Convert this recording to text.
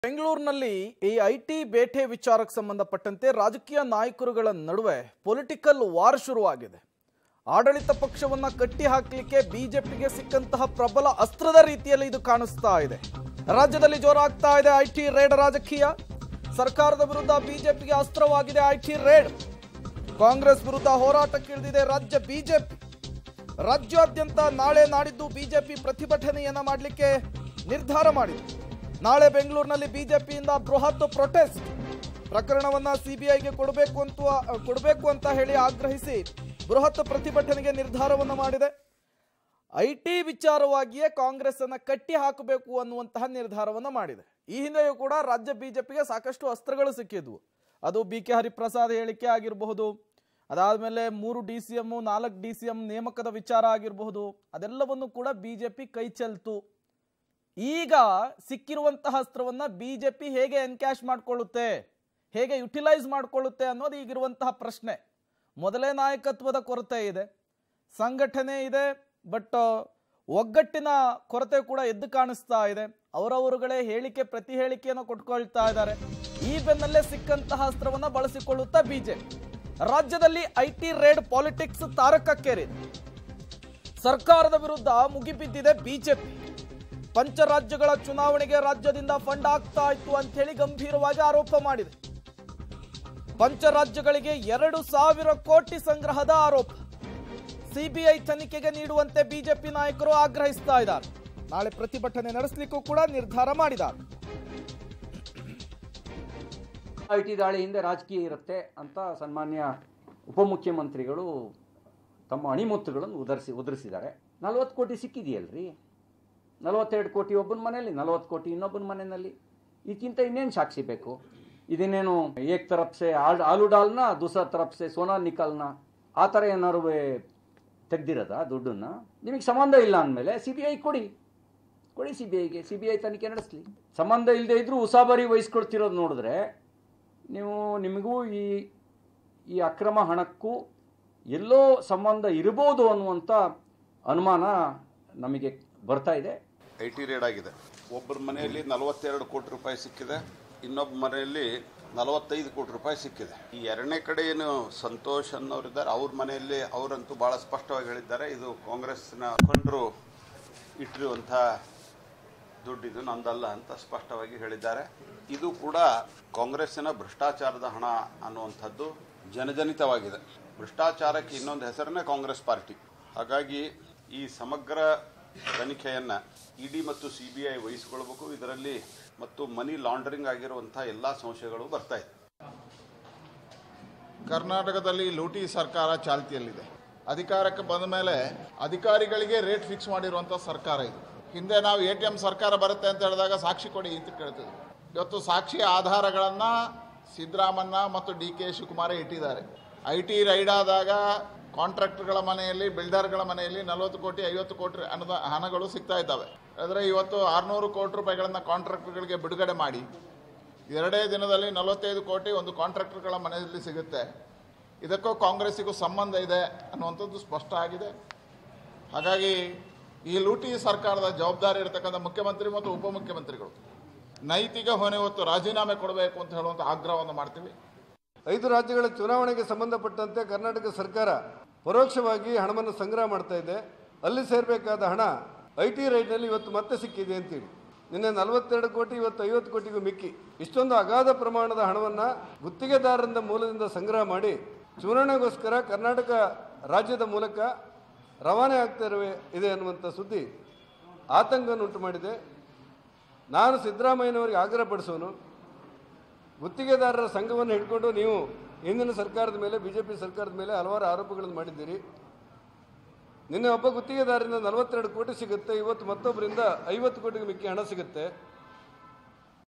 ಬೆಂಗಳೂರಿನಲ್ಲಿ ಈ I T ಬೇಟೆ ವಿಚಾರಕ್ಕೆ ಸಂಬಂಧಪಟ್ಟಂತೆ ರಾಜಕೀಯ ನಾಯಕರುಗಳ ನಡುವೆ ಪೊಲಿಟಿಕಲ್ ವಾರ್ ಶುರುವಾಗಿದೆ ಆಡಳಿತ ಪಕ್ಷವನ್ನ ಕಟ್ಟಿ ಹಾಕಲಿಕ್ಕೆ ಬಿಜೆಪಿಗೆ ಸಿಕ್ಕಂತಹ ಪ್ರಬಲ ಅಸ್ತ್ರದ ರೀತಿಯಲ್ಲಿ ಇದು ಕಾಣಿಸ್ತಾ ಇದೆ ರಾಜ್ಯದಲ್ಲಿ ಜೋರಾಗ್ತಾ ಇದೆ ಐ ಟಿ ರೇಡ್ ರಾಜಕೀಯ ಸರ್ಕಾರದ ವಿರುದ್ಧ ಬಿಜೆಪಿಗೆ ಅಸ್ತ್ರವಾಗಿದೆ ಐ ಟಿ ರೇಡ್ ಕಾಂಗ್ರೆಸ್ ವಿರುದ್ಧ ಹೋರಾಟಕ್ಕಿಳಿದಿದೆ ರಾಜ್ಯ ಬಿಜೆಪಿ ರಾಜ್ಯಾದ್ಯಂತ ನಾಳೆ ನಾಡಿದ್ದು ಬಿಜೆಪಿ ಪ್ರತಿಭಟನೆಯನ್ನ ಮಾಡಲಿಕ್ಕೆ ನಿರ್ಧಾರ ಮಾಡಿದೆ ನಾಳೆ ಬೆಂಗಳೂರಿನಲ್ಲಿ ಬಿಜೆಪಿಯಿಂದ ಬೃಹತ್ ಪ್ರೊಟೆಸ್ಟ್ ಪ್ರಕರಣವನ್ನ ಸಿಬಿಐಗೆ ಕೊಡಬೇಕು ಅಂತ ಕೊಡಬೇಕು ಅಂತ ಹೇಳಿ ಆಗ್ರಹಿಸಿ ಬೃಹತ್ ಪ್ರತಿಭಟನೆಗೆ ನಿರ್ಧಾರವನ್ನು ಮಾಡಿದೆ ಐ ಟಿ ವಿಚಾರವಾಗಿಯೇ ಕಾಂಗ್ರೆಸ್ ಅನ್ನ ಕಟ್ಟಿ ಹಾಕಬೇಕು ಅನ್ನುವಂತಹ ನಿರ್ಧಾರವನ್ನ ಮಾಡಿದೆ ಈ ಹಿಂದೆಯೂ ಕೂಡ ರಾಜ್ಯ ಬಿಜೆಪಿಗೆ ಸಾಕಷ್ಟು ಅಸ್ತ್ರಗಳು ಸಿಕ್ಕಿದ್ವು ಅದು ಬಿ ಕೆ ಹರಿಪ್ರಸಾದ್ ಹೇಳಿಕೆ ಆಗಿರಬಹುದು ಅದಾದಮೇಲೆ ಮೂರು ಡಿ ಸಿ ಎಮ್ ನಾಲ್ಕು ಡಿ ಸಿ ಎಂ ನೇಮಕದ ವಿಚಾರ ಆಗಿರಬಹುದು ಅದೆಲ್ಲವನ್ನು ಕೂಡ ಬಿಜೆಪಿ ಕೈ ಚೆಲ್ತು ಈಗ ಸಿಕ್ಕಿರುವಂತಹ ಅಸ್ತ್ರವನ್ನ ಬಿಜೆಪಿ ಹೇಗೆ ಎನ್ಕ್ಯಾಶ್ ಮಾಡಿಕೊಳ್ಳುತ್ತೆ ಹೇಗೆ ಯುಟಿಲೈಸ್ ಮಾಡಿಕೊಳ್ಳುತ್ತೆ ಅನ್ನೋದು ಈಗಿರುವಂತಹ ಪ್ರಶ್ನೆ ಮೊದಲೇ ನಾಯಕತ್ವದ ಕೊರತೆ ಇದೆ ಸಂಘಟನೆ ಇದೆ ಬಟ್ ಒಗ್ಗಟ್ಟಿನ ಕೊರತೆ ಕೂಡ ಎದ್ದು ಕಾಣಿಸ್ತಾ ಇದೆ ಅವರವರುಗಳೇ ಹೇಳಿಕೆ ಪ್ರತಿ ಹೇಳಿಕೆಯನ್ನು ಕೊಟ್ಕೊಳ್ತಾ ಇದ್ದಾರೆ ಈ ಬೆನ್ನಲ್ಲೇ ಸಿಕ್ಕಂತಹ ಅಸ್ತ್ರವನ್ನ ಬಳಸಿಕೊಳ್ಳುತ್ತಾ ಬಿಜೆಪಿ ರಾಜ್ಯದಲ್ಲಿ ಐ ಟಿ ರೇಡ್ ಪಾಲಿಟಿಕ್ಸ್ ತಾರಕಕ್ಕೇರಿದೆ ಸರ್ಕಾರದ ವಿರುದ್ಧ ಮುಗಿಬಿದ್ದಿದೆ ಬಿಜೆಪಿ ಪಂಚರಾಜ್ಯಗಳ ಚುನಾವಣೆಗೆ ರಾಜ್ಯದಿಂದ ಫಂಡ್ ಆಗ್ತಾ ಇತ್ತು ಅಂತ ಹೇಳಿ ಗಂಭೀರವಾಗಿ ಆರೋಪ ಮಾಡಿದೆ ಪಂಚರಾಜ್ಯಗಳಿಗೆ ಎರಡು ಸಾವಿರ ಕೋಟಿ ಸಂಗ್ರಹದ ಆರೋಪ ಸಿಬಿಐ ತನಿಖೆಗೆ ನೀಡುವಂತೆ ಬಿಜೆಪಿ ನಾಯಕರು ಆಗ್ರಹಿಸ್ತಾ ಇದ್ದಾರೆ ನಾಳೆ ಪ್ರತಿಭಟನೆ ನಡೆಸಲಿಕ್ಕೂ ಕೂಡ ನಿರ್ಧಾರ ಮಾಡಿದ್ದಾರೆ ಐ ಟಿ ದಾಳಿ ಹಿಂದೆ ರಾಜಕೀಯ ಇರುತ್ತೆ ಅಂತ ಸನ್ಮಾನ್ಯ ಉಪಮುಖ್ಯಮಂತ್ರಿಗಳು ತಮ್ಮ ಅಣಿಮುತ್ತುಗಳನ್ನು ಉದರಿಸಿ ಉದುರಿಸಿದ್ದಾರೆ ನಲವತ್ತು ಕೋಟಿ ಸಿಕ್ಕಿದೆಯಲ್ರಿ ನಲವತ್ತೆರಡು ಕೋಟಿ ಒಬ್ಬನ ಮನೆಯಲ್ಲಿ ನಲವತ್ತು ಕೋಟಿ ಇನ್ನೊಬ್ಬನ ಮನೆಯಲ್ಲಿ ಇದಕ್ಕಿಂತ ಇನ್ನೇನು ಸಾಕ್ಷಿ ಬೇಕು ಇದನ್ನೇನು ಏಕ್ ತರಪ್ಸೆ ಆಲ್ ಆಲೂ ಡಾಲ್ನ ದೂಸರ ತರಪ್ಸೆ ಸೋನಾ ನಿಕಲ್ನ ಆ ಥರ ಏನಾರು ತೆಗ್ದಿರೋದ ದುಡ್ಡನ್ನ ನಿಮಗೆ ಸಂಬಂಧ ಇಲ್ಲ ಅಂದಮೇಲೆ ಸಿ ಬಿ ಐ ಕೊಡಿ ಕೊಡಿ ಸಿ ಬಿ ಐಗೆ ಸಿ ಬಿ ಐ ತನಿಖೆ ನಡೆಸಲಿ ಸಂಬಂಧ ಇಲ್ಲದೆ ಇದ್ರೂ ಉಸಾಬರಿ ವಹಿಸ್ಕೊಳ್ತಿರೋದು ನೋಡಿದ್ರೆ ನೀವು ನಿಮಗೂ ಈ ಈ ಅಕ್ರಮ ಹಣಕ್ಕೂ ಎಲ್ಲೋ ಸಂಬಂಧ ಇರ್ಬೋದು ಅನ್ನುವಂಥ ಅನುಮಾನ ನಮಗೆ ಬರ್ತಾ ಇದೆ ಐ ಟಿ ರೇಡ್ ಆಗಿದೆ ಒಬ್ಬರ ಮನೆಯಲ್ಲಿ ನಲವತ್ತೆರಡು ಕೋಟಿ ರೂಪಾಯಿ ಸಿಕ್ಕಿದೆ ಇನ್ನೊಬ್ಬ ಮನೆಯಲ್ಲಿ ನಲವತ್ತೈದು ಕೋಟಿ ರೂಪಾಯಿ ಸಿಕ್ಕಿದೆ ಈ ಎರಡನೇ ಕಡೆ ಏನು ಸಂತೋಷ್ ಅನ್ನೋರಿದ್ದಾರೆ ಅವ್ರ ಮನೆಯಲ್ಲಿ ಅವರಂತೂ ಬಹಳ ಸ್ಪಷ್ಟವಾಗಿ ಹೇಳಿದ್ದಾರೆ ಇದು ಕಾಂಗ್ರೆಸ್ನ ಮುಖಂಡರು ಇಟ್ಟಿರುವಂಥ ದುಡ್ಡು ಇದು ನಂದಲ್ಲ ಅಂತ ಸ್ಪಷ್ಟವಾಗಿ ಹೇಳಿದ್ದಾರೆ ಇದು ಕೂಡ ಕಾಂಗ್ರೆಸ್ಸಿನ ಭ್ರಷ್ಟಾಚಾರದ ಹಣ ಅನ್ನುವಂಥದ್ದು ಜನಜನಿತವಾಗಿದೆ ಭ್ರಷ್ಟಾಚಾರಕ್ಕೆ ಇನ್ನೊಂದು ಹೆಸರನ್ನೇ ಕಾಂಗ್ರೆಸ್ ಪಾರ್ಟಿ ಹಾಗಾಗಿ ಈ ಸಮಗ್ರ ತನಿಖೆಯನ್ನ ಇಡಿ ಮತ್ತು ಸಿಬಿಐ ವಹಿಸಿಕೊಳ್ಬೇಕು ಇದರಲ್ಲಿ ಮತ್ತು ಮನಿ ಲಾಂಡರಿಂಗ್ ಆಗಿರುವಂಥ ಎಲ್ಲ ಸಂಶಯಗಳು ಬರ್ತಾ ಇದೆ ಕರ್ನಾಟಕದಲ್ಲಿ ಲೂಟಿ ಸರ್ಕಾರ ಚಾಲ್ತಿಯಲ್ಲಿದೆ ಅಧಿಕಾರಕ್ಕೆ ಬಂದ ಮೇಲೆ ಅಧಿಕಾರಿಗಳಿಗೆ ರೇಟ್ ಫಿಕ್ಸ್ ಮಾಡಿರುವಂಥ ಸರ್ಕಾರ ಇದು ಹಿಂದೆ ನಾವು ಎ ಟಿ ಎಂ ಸರ್ಕಾರ ಬರುತ್ತೆ ಅಂತ ಹೇಳಿದಾಗ ಸಾಕ್ಷಿ ಕೊಡಿ ಅಂತ ಕೇಳ್ತಿದ್ವಿ ಇವತ್ತು ಸಾಕ್ಷಿ ಆಧಾರಗಳನ್ನು ಸಿದ್ದರಾಮಣ್ಣ ಮತ್ತು ಡಿ ಕೆ ಶಿವಕುಮಾರೇ ಇಟ್ಟಿದ್ದಾರೆ ಐ ಟಿ ರೈಡ್ ಆದಾಗ ಕಾಂಟ್ರಾಕ್ಟರ್ಗಳ ಮನೆಯಲ್ಲಿ ಬಿಲ್ಡರ್ಗಳ ಮನೆಯಲ್ಲಿ ನಲವತ್ತು ಕೋಟಿ ಐವತ್ತು ಕೋಟಿ ಅನುದ ಹಣಗಳು ಸಿಗ್ತಾ ಇದ್ದಾವೆ ಆದರೆ ಇವತ್ತು ಆರುನೂರು ಕೋಟಿ ರೂಪಾಯಿಗಳನ್ನು ಕಾಂಟ್ರಾಕ್ಟರ್ಗಳಿಗೆ ಬಿಡುಗಡೆ ಮಾಡಿ ಎರಡೇ ದಿನದಲ್ಲಿ ನಲವತ್ತೈದು ಕೋಟಿ ಒಂದು ಕಾಂಟ್ರಾಕ್ಟರ್ಗಳ ಮನೆಯಲ್ಲಿ ಸಿಗುತ್ತೆ ಇದಕ್ಕೂ ಕಾಂಗ್ರೆಸ್ಸಿಗೂ ಸಂಬಂಧ ಇದೆ ಅನ್ನುವಂಥದ್ದು ಸ್ಪಷ್ಟ ಆಗಿದೆ ಹಾಗಾಗಿ ಈ ಲೂಟಿ ಸರ್ಕಾರದ ಜವಾಬ್ದಾರಿ ಇರತಕ್ಕಂಥ ಮುಖ್ಯಮಂತ್ರಿ ಮತ್ತು ಉಪಮುಖ್ಯಮಂತ್ರಿಗಳು ನೈತಿಕ ಹೊಣೆ ಹೊತ್ತು ರಾಜೀನಾಮೆ ಕೊಡಬೇಕು ಅಂತ ಹೇಳುವಂಥ ಆಗ್ರಹವನ್ನು ಮಾಡ್ತೀವಿ ಐದು ರಾಜ್ಯಗಳ ಚುನಾವಣೆಗೆ ಸಂಬಂಧಪಟ್ಟಂತೆ ಕರ್ನಾಟಕ ಸರ್ಕಾರ ಪರೋಕ್ಷವಾಗಿ ಹಣವನ್ನು ಸಂಗ್ರಹ ಮಾಡ್ತಾ ಇದೆ ಅಲ್ಲಿ ಸೇರಬೇಕಾದ ಹಣ ಐ ಟಿ ರೈಟ್ನಲ್ಲಿ ಇವತ್ತು ಮತ್ತೆ ಸಿಕ್ಕಿದೆ ಅಂತೇಳಿ ನಿನ್ನೆ ನಲವತ್ತೆರಡು ಕೋಟಿ ಇವತ್ತು ಐವತ್ತು ಕೋಟಿಗೂ ಮಿಕ್ಕಿ ಇಷ್ಟೊಂದು ಅಗಾಧ ಪ್ರಮಾಣದ ಹಣವನ್ನು ಗುತ್ತಿಗೆದಾರರಿಂದ ಮೂಲದಿಂದ ಸಂಗ್ರಹ ಮಾಡಿ ಚುನಾವಣೆಗೋಸ್ಕರ ಕರ್ನಾಟಕ ರಾಜ್ಯದ ಮೂಲಕ ರವಾನೆ ಆಗ್ತಾ ಇರುವೆ ಇದೆ ಅನ್ನುವಂಥ ಸುದ್ದಿ ಆತಂಕವನ್ನು ಉಂಟು ಮಾಡಿದೆ ನಾನು ಸಿದ್ದರಾಮಯ್ಯನವರಿಗೆ ಆಗ್ರಹಪಡಿಸೋನು ಗುತ್ತಿಗೆದಾರರ ಸಂಘವನ್ನು ಹಿಡ್ಕೊಂಡು ನೀವು ಹಿಂದಿನ ಸರ್ಕಾರದ ಮೇಲೆ ಬಿ ಜೆ ಪಿ ಸರ್ಕಾರದ ಮೇಲೆ ಹಲವಾರು ಆರೋಪಗಳನ್ನು ಮಾಡಿದ್ದೀರಿ ನಿನ್ನೆ ಒಬ್ಬ ಗುತ್ತಿಗೆದಾರರಿಂದ ನಲವತ್ತೆರಡು ಕೋಟಿ ಸಿಗುತ್ತೆ ಇವತ್ತು ಮತ್ತೊಬ್ಬರಿಂದ ಐವತ್ತು ಕೋಟಿಗೆ ಮಿಕ್ಕಿ ಹಣ ಸಿಗುತ್ತೆ